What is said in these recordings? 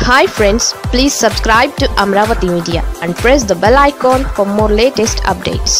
hi friends please subscribe to Amaravati media and press the bell icon for more latest updates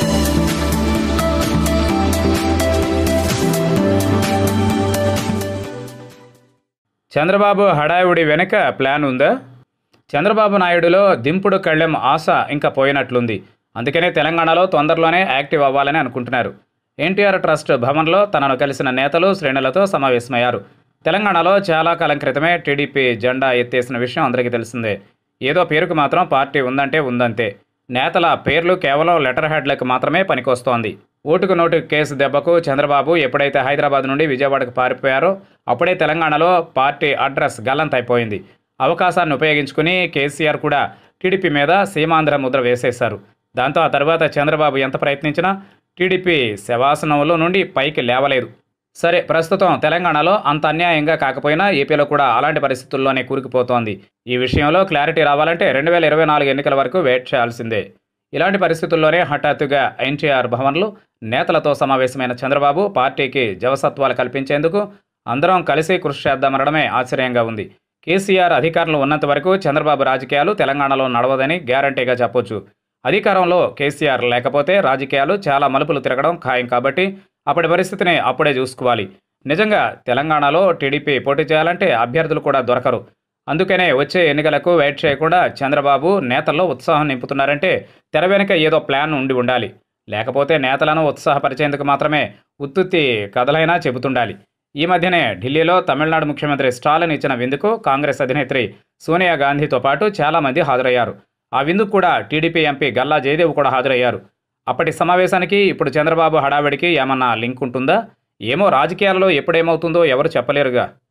Chandrababu హడావుడి వెనుక plan ఉందా చంద్రబాబు నాయుడులో దింపుడు కళ్ళెం ఆశ ఇంకా పోయినట్లుంది అందుకనే తెలంగాణలో తొందరలోనే యాక్టివ్ అవ్వాలని అనుకుంటున్నారు ఎన్టీఆర్ ట్రస్ట్ భవన్లో తనను కలిసిన నేతలు శ్రేణులతో సమావేశమయ్యారు తెలంగాణలో చాలా కాలం క్రితమే టీడీపీ జెండా ఎత్తేసిన విషయం అందరికీ తెలిసిందే ఏదో పేరుకు మాత్రం పార్టీ ఉందంటే ఉందంతే నేతల పేర్లు కేవలం లెటర్ హెడ్లకు మాత్రమే పనికొస్తోంది ఓటుకు నోటు కేసు దెబ్బకు చంద్రబాబు ఎప్పుడైతే హైదరాబాద్ నుండి విజయవాడకు పారిపోయారో అప్పుడే తెలంగాణలో పార్టీ అడ్రస్ గల్లంతైపోయింది అవకాశాన్ని ఉపయోగించుకుని కేసీఆర్ కూడా టీడీపీ మీద సీమాంధ్ర ముద్ర వేసేశారు దాంతో ఆ తర్వాత చంద్రబాబు ఎంత ప్రయత్నించినా టీడీపీ శవాసనంలో నుండి పైకి లేవలేదు సరే ప్రస్తుతం తెలంగాణలో అంత అన్యాయంగా కాకపోయినా ఏపీలో కూడా అలాంటి పరిస్థితుల్లోనే కూరుకుపోతోంది ఈ విషయంలో క్లారిటీ రావాలంటే రెండు వేల ఇరవై నాలుగు ఎన్నికల వరకు వెయిట్ చేయాల్సిందే ఇలాంటి పరిస్థితుల్లోనే హఠాత్తుగా ఎన్టీఆర్ భవన్లో నేతలతో సమావేశమైన చంద్రబాబు పార్టీకి జవసత్వాలు కల్పించేందుకు అందరం కలిసి కృషి చేద్దామనడమే ఆశ్చర్యంగా ఉంది కేసీఆర్ అధికారంలో ఉన్నంత వరకు చంద్రబాబు రాజకీయాలు తెలంగాణలో నడవదని గ్యారంటీగా చెప్పొచ్చు అధికారంలో కేసీఆర్ లేకపోతే రాజకీయాలు చాలా మలుపులు తిరగడం ఖాయం కాబట్టి అప్పటి పరిస్థితిని అప్పుడే చూసుకోవాలి నిజంగా తెలంగాణలో టీడీపీ పోటీ చేయాలంటే అభ్యర్థులు కూడా దొరకరు అందుకనే వచ్చే ఎన్నికలకు వెయిట్ చేయకుండా చంద్రబాబు నేతల్లో ఉత్సాహం నింపుతున్నారంటే తెర వెనుక ఏదో ప్లాన్ ఉండి ఉండాలి లేకపోతే నేతలను ఉత్సాహపరిచేందుకు మాత్రమే ఉత్తుత్తి కథలైనా చెబుతుండాలి ఈ మధ్యనే ఢిల్లీలో తమిళనాడు ముఖ్యమంత్రి స్టాలిన్ ఇచ్చిన విందుకు కాంగ్రెస్ అధినేత్రి సోనియా గాంధీతో పాటు చాలామంది హాజరయ్యారు ఆ విందుకు కూడా టీడీపీ ఎంపీ గల్లా జయదేవ్ కూడా హాజరయ్యారు అప్పటి సమావేశానికి ఇప్పుడు చంద్రబాబు హడావిడికి ఏమన్నా లింక్ ఉంటుందా ఏమో రాజకీయాలలో ఎప్పుడేమవుతుందో ఎవరు చెప్పలేరుగా